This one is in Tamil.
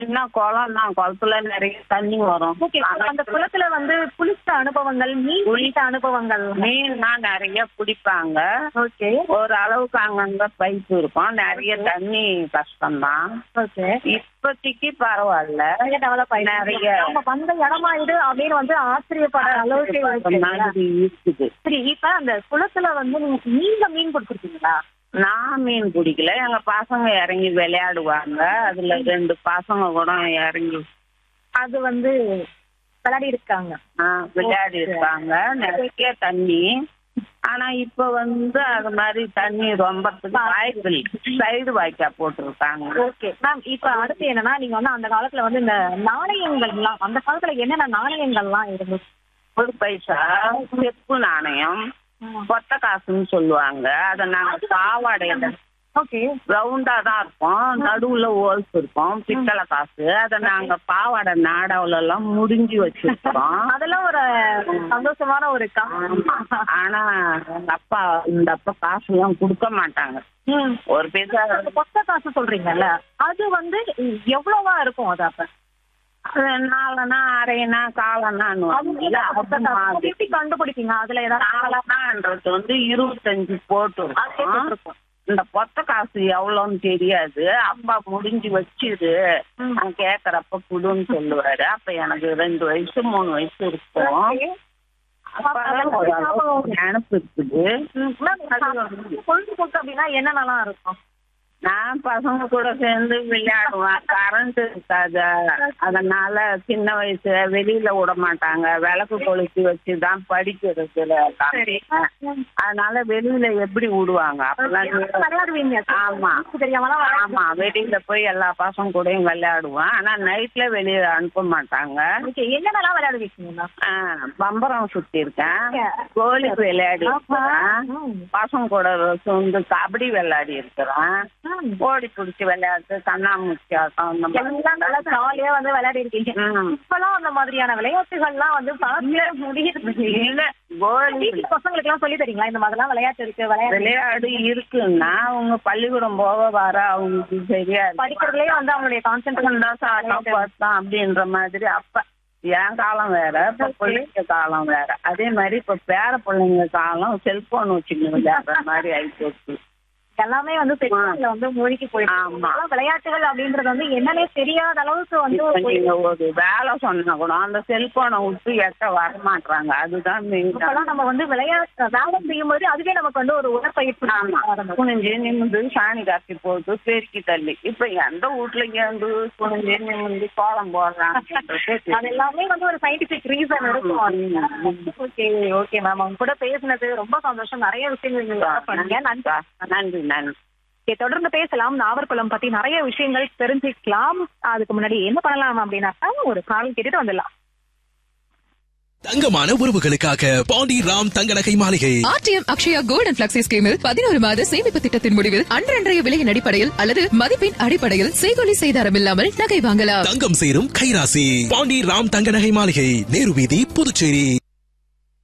சின்ன குளம் தான் குளத்துல நிறைய தண்ணி வரும் ஓகே அந்த குளத்துல வந்து குளிச்ச அனுபவங்கள் மீன் குளித்த அனுபவங்கள் மீன்னா நிறைய பிடிப்பாங்க ஓகே ஒரு அளவுக்கு அங்கங்க பைப் இருக்கும் நிறைய தண்ணி கஷ்டம்தான் ஓகே இப்போதைக்கு பரவாயில்ல நிறைய டெவலப் ஆயிடுச்சு நிறைய. நம்ம வந்த இடமா இது அப்படின்னு வந்து ஆச்சரியப்பட அளவுக்கு இருக்கு இல்லையா? மாதிரி இருக்குது சரி இப்ப அந்த குளத்துல வந்து நீங்க நீங்க மீன் கொடுத்துருக்கீங்களா நான் மீன் பிடிக்கல எங்க பசங்க இறங்கி விளையாடுவாங்க அதுல ரெண்டு பசங்க கூட இறங்கி அது வந்து விளையாடி இருக்காங்க ஆ, விளையாடி இருப்பாங்க நிறைய தண்ணி ஆனா இப்ப வந்து அது மாதிரி தண்ணி ரொம்பத்துக்கு வாய்ப்பு சைடு வாய்க்கா போட்டிருக்காங்க ஓகே மேம் இப்ப அடுத்து என்னன்னா நீங்க வந்து அந்த காலத்துல வந்து இந்த நாணயங்கள்லாம் அந்த காலத்துல என்னென்ன நாணயங்கள்லாம் இருந்துச்சு ஒரு பைசா செப்பு நாணயம் கொத்த காசுன்னு சொல்லுவாங்க அத நாங்க பாவாடையில ஓகே ரவுண்டா தான் இருக்கும் நடுவுல ஹோல்ஸ் இருக்கும் பித்தளை காசு அத நாங்க பாவாடை நாடாவுல எல்லாம் முடிஞ்சு வச்சிருக்கோம் அதெல்லாம் ஒரு சந்தோஷமான ஒரு கா ஆமா. ஆனா எங்க அப்பா இந்த அப்பா காசு எல்லாம் கொடுக்க மாட்டாங்க ம். ஒரு பைசா அந்த கொத்த காசு சொல்றீங்கல்ல அது வந்து எவ்வளவா இருக்கும் அது அப்ப அது நாலனா அரையனா காலனான்னு அது வரும்ல, கொத்த அது காசு. அது மாதிரி. எப்படி கண்டுபிடிப்பீங்க அதுல ஏதாவது காலனான்றது வந்து இருபத்தஞ்சு போட்டு அது எப்படி இருக்கும் இருக்கும்? இந்த பொத்த காசு எவ்வளோன்னு தெரியாது அப்பா முடிஞ்சு வச்சிரு ம். நான் கேக்குறப்ப குடுன்னு சொல்லுவாரு அப்ப எனக்கு ரெண்டு வயசு மூணு வயசு இருக்கும் Okay. அப்பதான் ஒரு அளவுக்கு நினப்பு இருக்குது ம். மேம், பொழுதுபோக்கு அப்படின்னா என்னென்னலாம் இருக்கும் நான் பசங்க கூட சேர்ந்து விளையாடுவேன் கரண்ட் இருக்காது அதனால சின்ன வயசு வெளியில விட மாட்டாங்க விளக்கு கொளுத்தி வச்சுதான் படிக்கிறது சரி. அதனால வெளியில எப்படி விடுவாங்க அப்பெல்லாம் விளையாடுவீங்க ஆமா. தெரியாமலாம் விளையாடுவீங்க. ஆமா வெளியில போய் எல்லா பசங்க கூடயும் விளையாடுவேன் ஆனா நைட்ல வெளியில அனுப்ப மாட்டாங்க Okay, என்னென்னலாம் விளையாடுவீங்க ஆ, பம்பரம் சுத்தி இருக்கேன் கோலி விளையாடி இருக்கிறேன் ம். பசங்க கூட வந்து கபடி விளையாடி இருக்கிறேன் ம். ஓடி பிடிச்சி விளையாட்டு கண்ணாமூச்சி ஆட்டம் அந்த மாதிரி எல்லாம் நல்லா ஜாலியா வந்து விளையாடி இருக்கீங்க ம். இப்பெல்லாம் அந்த மாதிரியான விளையாட்டுகள்லாம் வந்து பார்க்க முடியுது இல்ல கோலி வீட்டு பசங்களுக்கு எல்லாம் சொல்லி தரீங்களா இந்த மாதிரிலாம் விளையாட்டு இருக்கு விளையாட்டு விளையாடு இருக்குன்னா அவங்க பள்ளிக்கூடம் போக வர அவங்களுக்கு சரியா இருக்கு. படிக்கிறதுலயே வந்து அவங்களுடைய கான்சென்ட்ரேஷன் தான் சாட்டம் பார்த்தோம் அப்படின்ற மாதிரி அப்ப என் காலம் வேற இப்ப பிள்ளைங்க காலம் வேற அதே மாதிரி இப்ப பேர பிள்ளைங்க காலம் செல்போன் வச்சுக்கணும் விளையாடுற மாதிரி ஆயிப்போச்சு எல்லாமே வந்து செல்போன்ல வந்து மூழ்கி போயிடும் ஆமா. இப்பெல்லாம் விளையாட்டுகள் அப்படின்றது வந்து என்னன்னே தெரியாத அளவுக்கு வந்து இப்ப போயிடுச்சு. நீங்க ஒரு வேலை சொன்னா கூட அந்த செல்போனை விட்டு எட்ட வரமாட்டாங்க அதுதான் மெயின் இப்பெல்லாம் நம்ம வந்து விளையாட்டு வேலை செய்யும் போது அதுவே நமக்கு வந்து ஒரு உடற்பயிற்சி ஆமா ஆரம்பிக்கும். குனிஞ்சு நிமிந்து சாணி காப்பி போட்டு பெருக்கி தள்ளி இப்ப எந்த வீட்டுல இருந்து குனிஞ்சு நிமிந்து கோலம் போடுறாங்க அது எல்லாமே வந்து ஒரு சயின்டிபிக் ரீசன் இருக்கும் ஓகே ஓகே மேம் அவங்க கூட பேசினது ரொம்ப சந்தோஷம் நிறைய விஷயங்கள் நீங்க share பண்ணீங்க நன்றி நன்றி நன்றி Okay, தொடர்ந்து பேசலாம் நாவர்குளம் பத்தி நிறைய விஷயங்கள் தெரிஞ்சுக்கலாம் அதுக்கு முன்னாடி என்ன பண்ணலாம் அப்படின்னாக்கா ஒரு கால் கேட்டுட்டு வந்துடலாம் தங்கமான உறவுகளுக்காக பாண்டி ராம் தங்க நகை மாளிகை RTM Akshaya gold and flexi ஸ்கீமில் பதினோரு மாத சேமிப்பு திட்டத்தின் முடிவில் அன்றன்றைய விலையின் அடிப்படையில் அல்லது மதிப்பின் அடிப்படையில் செய்கொலி செய்தாரம் இல்லாமல் நகை வாங்கலாம் தங்கம் சேரும் கைராசி பாண்டி ராம் தங்க நகை மாளிகை நேரு வீதி புதுச்சேரி